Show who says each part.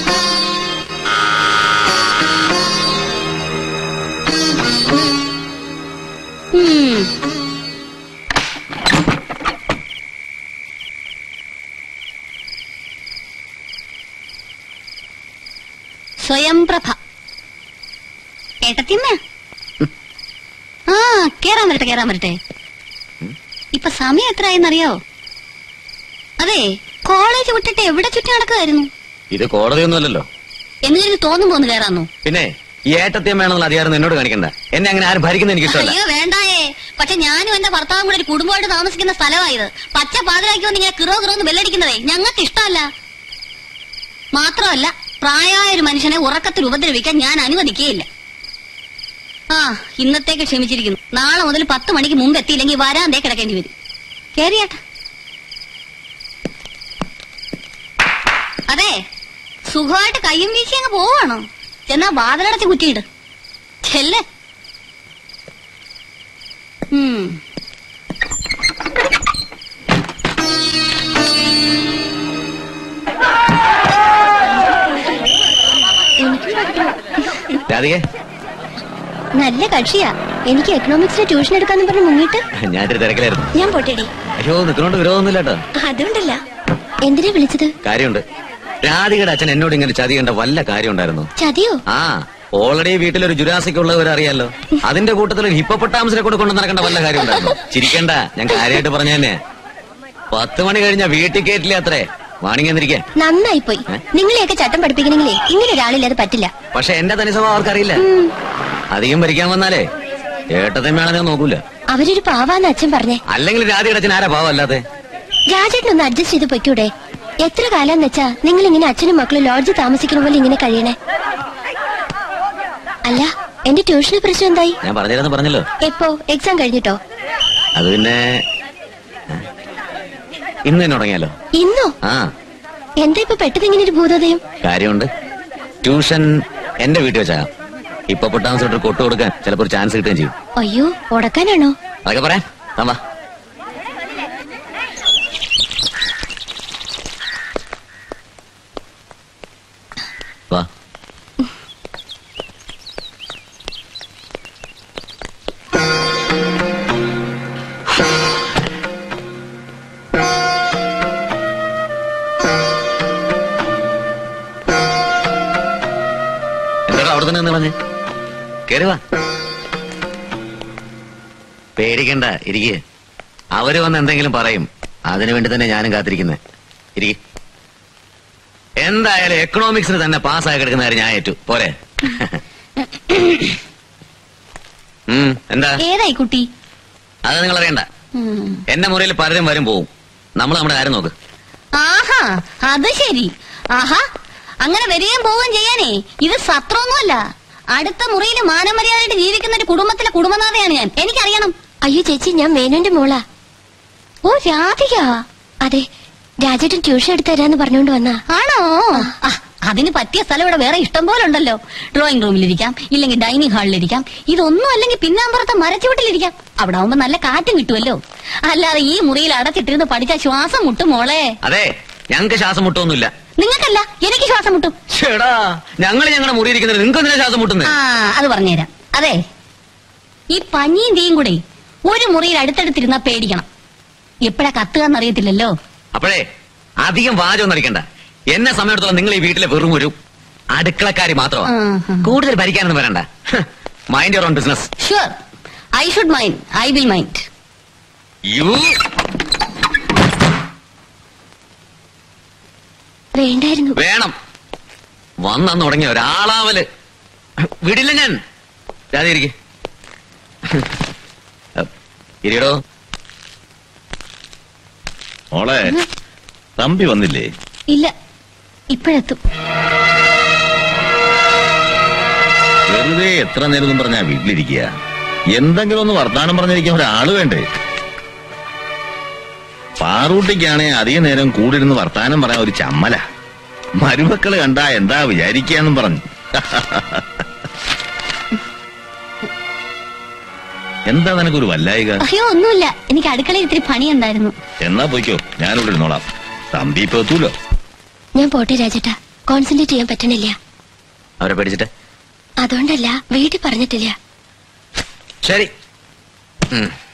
Speaker 1: ഉം. സ്വയംപ്രഭ ഏട്ടത്തിമ്മ ആ കേറാൻ വരട്ടെ കേറാൻ വരട്ടെ ഇപ്പൊ സമയം എത്രയെന്നറിയാവോ അതെ കോളേജ് വിട്ടിട്ട് എവിടെ ചുറ്റി നടക്കുമായിരുന്നു
Speaker 2: ഇത് കോടതിയൊന്നുമല്ലല്ലോ
Speaker 1: എന്നിട്ട് തോന്നുമ്പോ ഒന്ന് കേറാന്നു
Speaker 2: പിന്നെ ഈ ഏട്ടത്യം വേണമെന്നുള്ള അധികാരം എന്നോട് കാണിക്കണ്ട എന്നെ അങ്ങനെ ആരും ഭരിക്കുന്ന എനിക്ക് ഇഷ്ടമല്ല
Speaker 1: അയ്യോ വേണ്ടായേ പക്ഷെ ഞാനും എന്റെ ഭർത്താവും കൂടെ ഒരു കുടുംബമായിട്ട് താമസിക്കുന്ന സ്ഥലമായത് പച്ച പാതിരാക്കി വന്ന് ഇങ്ങനെ കിറോ കിറോ എന്ന് ബെല്ലടിക്കുന്നതേ ഞങ്ങൾക്ക് ഇഷ്ടമല്ല മാത്രമല്ല പ്രായമായ ഒരു മനുഷ്യനെ ഉറക്കത്തിൽ ഉപദ്രവിക്കാൻ ഞാൻ അനുവദിക്കുകയില്ല ആ ഇന്നത്തേക്ക് ക്ഷമിച്ചിരിക്കുന്നു നാളെ മുതൽ പത്ത് മണിക്ക് മുമ്പ് എത്തിയില്ലെങ്കിൽ വരാന്തേ കിടക്കേണ്ടി വരും കേറിയാട്ട അതെ സുഖമായിട്ട് കയ്യും വീശി അങ്ങ് പോവാണോ ചെന്നാ വാതിലടച്ച് കുറ്റിയിട് ചെല്ലേ ഉം
Speaker 2: രാധികെ
Speaker 1: നല്ല കക്ഷിയാ എനിക്ക് എക്കണോമിക്സിന് ട്യൂഷൻ എടുക്കാന്ന് പറഞ്ഞ് മുങ്ങിട്ട്
Speaker 2: ഞാനൊരു തിരക്കിലായിരുന്നു
Speaker 1: ഞാൻ പോട്ടേടി
Speaker 2: അയ്യോ നിൽക്കുന്നോണ്ട് വിരോധമൊന്നുമില്ല കേട്ടോ
Speaker 1: അതുകൊണ്ടല്ല എന്തിനാ വിളിച്ചത്
Speaker 2: കാര്യമുണ്ട് രാധികയുടെ അച്ഛൻ എന്നോട് ഇങ്ങനെ ചതി കണ്ട വല്ല കാര്യം ഉണ്ടായിരുന്നു
Speaker 1: ചതിയോ
Speaker 2: ആ ഓൾറെഡി വീട്ടിലൊരു ജുരാസിക് ഉള്ളവർ അറിയാലോ അതിന്റെ കൂട്ടത്തിൽ ഒരു ഹിപ്പോപ്പൊട്ടാമസിനെ കൊണ്ട് കൊണ്ടു നടക്കേണ്ട വല്ല കാര്യം ഉണ്ടായിരുന്നു ചിരിക്കണ്ട ഞാൻ കാര്യമായിട്ട് പറഞ്ഞു തന്നെ പത്ത് മണി കഴിഞ്ഞ വീട്ടിൽ കയറ്റില്ല അത്രേ വാണിങ്ങി എന്നിരിക്കെ
Speaker 1: നന്നായി പോയി
Speaker 2: ഏ?
Speaker 1: നിങ്ങളെയൊക്കെ ചട്ടം പഠിപ്പിക്കണമെങ്കിലേ ഇങ്ങനെ ഒരാളില്ലാതെ പറ്റില്ല
Speaker 2: പക്ഷെ എന്റെ തനി സ്വഭാവം അവർക്കറിയില്ല അധികം ഭരിക്കാൻ വന്നാലേ ഏട്ടത്തമ്മയാണെന്ന് ഞാൻ നോക്കൂല
Speaker 1: അവരൊരു പാവാന്ന് അച്ഛൻ പറഞ്ഞേ
Speaker 2: അല്ലെങ്കിൽ രാധികയുടെ അച്ഛൻ ആരാ പാവല്ലാതെ
Speaker 1: രാജേട്ടനൊന്ന് അഡ്ജസ്റ്റ് ചെയ്ത് പൊയ്ക്കൂടെ എത്ര കാലം വെച്ചാ നിങ്ങൾ ഇങ്ങനെ അച്ഛനും മക്കളും ലോഡ്ജ് താമസിക്കുന്ന പോലെ ഇങ്ങനെ കഴിയണേ അല്ല എന്റെ ട്യൂഷന് പ്രശ്നം എന്തായി
Speaker 2: ഞാൻ പറഞ്ഞിരുന്നു പറഞ്ഞല്ലോ
Speaker 1: എപ്പോ എക്സാം കഴിഞ്ഞിട്ടോ
Speaker 2: അത് പിന്നെ ഏ? ഇന്ന് തന്നെ തുടങ്ങിയാലോ
Speaker 1: ഇന്നോ
Speaker 2: ആ
Speaker 1: എന്താ ഇപ്പൊ പെട്ടെന്ന് ഇങ്ങനെ ഒരു ഭൂതോദയം
Speaker 2: കാര്യമുണ്ട് ട്യൂഷൻ എന്റെ വീട്ടിൽ വെച്ചാ ഇപ്പൊ പൊട്ടാമസ് തൊട്ട് കൊട്ടു കൊടുക്കാൻ ചിലപ്പോ ഒരു ചാൻസ് കിട്ടുകയും ചെയ്യും
Speaker 1: അയ്യോ ഉടക്കാനാണോ
Speaker 2: അതൊക്കെ പറയാം താ വാ വാ എന്താ അവിടെ തന്നെ നിന്ന് പറഞ്ഞേ കേറി വാ പേടിക്കണ്ട ഇരിക്കെ അവര് വന്ന് എന്തെങ്കിലും പറയും അതിനു വേണ്ടി തന്നെ ഞാനും കാത്തിരിക്കുന്നത് ഇരിക്കെ എന്തായാലും എക്കണോമിക്സിന് തന്നെ പാസ്സായി കിടക്കുന്ന കാര്യം ഞാൻ ഏറ്റു പോരെ ഉം, എന്താ
Speaker 1: ഏതായി കുട്ടി
Speaker 2: അത് നിങ്ങൾ അറിയണ്ട എന്റെ മുറിയിൽ പലരും വരും പോവും നമ്മൾ നമ്മുടെ കാര്യം നോക്ക്
Speaker 1: ആഹാ അത് ശരി ആഹാ അങ്ങനെ വരികയും പോവുകയും ചെയ്യാനേ ഇത് സത്രമൊന്നുമല്ല അടുത്ത മുറിയിൽ മാനമര്യാദയായിട്ട് ജീവിക്കുന്ന ഒരു കുടുംബത്തിലെ കുടുംബനാഥയാണ് ഞാൻ എനിക്കറിയണം അയ്യോ ചേച്ചി ഞാൻ മേനോന്റെ മോളാ ഓ രാധിക അതെ രാജേട്ടൻ ട്യൂഷൻ എടുത്തു തരാന്ന് പറഞ്ഞുകൊണ്ട് വന്നാ ആണോ ആ, അതിന് പറ്റിയ സ്ഥലം ഇവിടെ വേറെ ഇഷ്ടം പോലെ ഉണ്ടല്ലോ ഡ്രോയിങ് റൂമിലിരിക്കാം ഇല്ലെങ്കിൽ ഡൈനിങ് ഹാളിലിരിക്കാം ഇതൊന്നും അല്ലെങ്കിൽ പിന്നാമ്പുറത്തെ മരച്ചുവട്ടിലിരിക്കാം അവിടെ ആവുമ്പോ നല്ല കാറ്റും കിട്ടുമല്ലോ അല്ലാതെ ഈ മുറിയിൽ അടച്ചിട്ടിരുന്ന് പഠിച്ച ശ്വാസം മുട്ടും മോളെ
Speaker 2: അതെ ഞങ്ങൾക്ക് ശ്വാസം മുട്ടൊന്നുമില്ല
Speaker 1: നിങ്ങൾക്കല്ല എനിക്ക് ശ്വാസം മുട്ടും
Speaker 2: ചേടാ ഞങ്ങൾ ഞങ്ങളുടെ മുറി ഇരിക്കുന്നത് നിങ്ങൾക്ക് എന്തിനാ ശ്വാസം മുട്ടുന്നത്
Speaker 1: ആ അത് പറഞ്ഞുതരാം അതെ ഈ പഞ്ഞിയും തീയും കൂടെ ഒരു മുറിയിൽ അടുത്തടുത്തിരുന്നാ പേടിക്കണം എപ്പോഴാ കത്തുകയെന്ന് അറിയത്തില്ലല്ലോ
Speaker 2: അപ്പോഴേ അധികം വാചകം അടിക്കണ്ട എന്നെ സമയത്തോളം നിങ്ങൾ ഈ വീട്ടിലെ വെറും ഒരു അടുക്കളക്കാരി മാത്രമാണ്
Speaker 1: ആഹാ.
Speaker 2: കൂടുതൽ ഭരിക്കാനൊന്നും വരണ്ട mind your own business
Speaker 1: sure I should mind I will mind
Speaker 2: you
Speaker 1: വേണ്ടായിരുന്നു
Speaker 2: വേണം വന്നു തുടങ്ങിയ ഒരാളാവല് വിടില്ല ഞാൻ രാധ ഇരിക്കെ ഇരിയടോ
Speaker 3: മോളെ തമ്പി വന്നില്ലേ
Speaker 1: ഇല്ല ഇപ്പോഴെത്തും
Speaker 3: വെറുതെ എത്ര നേരം എന്നും പറഞ്ഞാ വീട്ടിലിരിക്കുക എന്തെങ്കിലും ഒന്ന് വർത്താനം പറഞ്ഞിരിക്കാൻ ഒരാള് വേണ്ടേ പാറൂട്ടിക്കാണെ അധിക നേരം കൂടിരുന്ന് വർത്താനം പറയാൻ ഒരു ചമ്മല മരുമക്കള് കണ്ടാ എന്താ വിചാരിക്കാന്നും പറഞ്ഞു എന്താ നിനക്കൊരു വല്ലായിക
Speaker 1: അയ്യോ ഒന്നുമില്ല എനിക്ക് അടുക്കളയിൽ ഇത്തിരി പണിയുണ്ടായിരുന്നു
Speaker 3: എന്നാ പോയിക്കോ ഞാനിവിടെ ഇരുന്നോളാം തമ്പി ഇപ്പൊ എത്തൂലോ
Speaker 1: ഞാൻ പോട്ടെ രാജേട്ടാ
Speaker 4: കോൺസെൻട്രേറ്റ് ചെയ്യാൻ പറ്റണില്ല
Speaker 2: അവരെ പേടിച്ചിട്ട്
Speaker 4: അതുകൊണ്ടല്ല വീട്ടിൽ പറഞ്ഞിട്ടില്ല
Speaker 2: ശരി ഉം.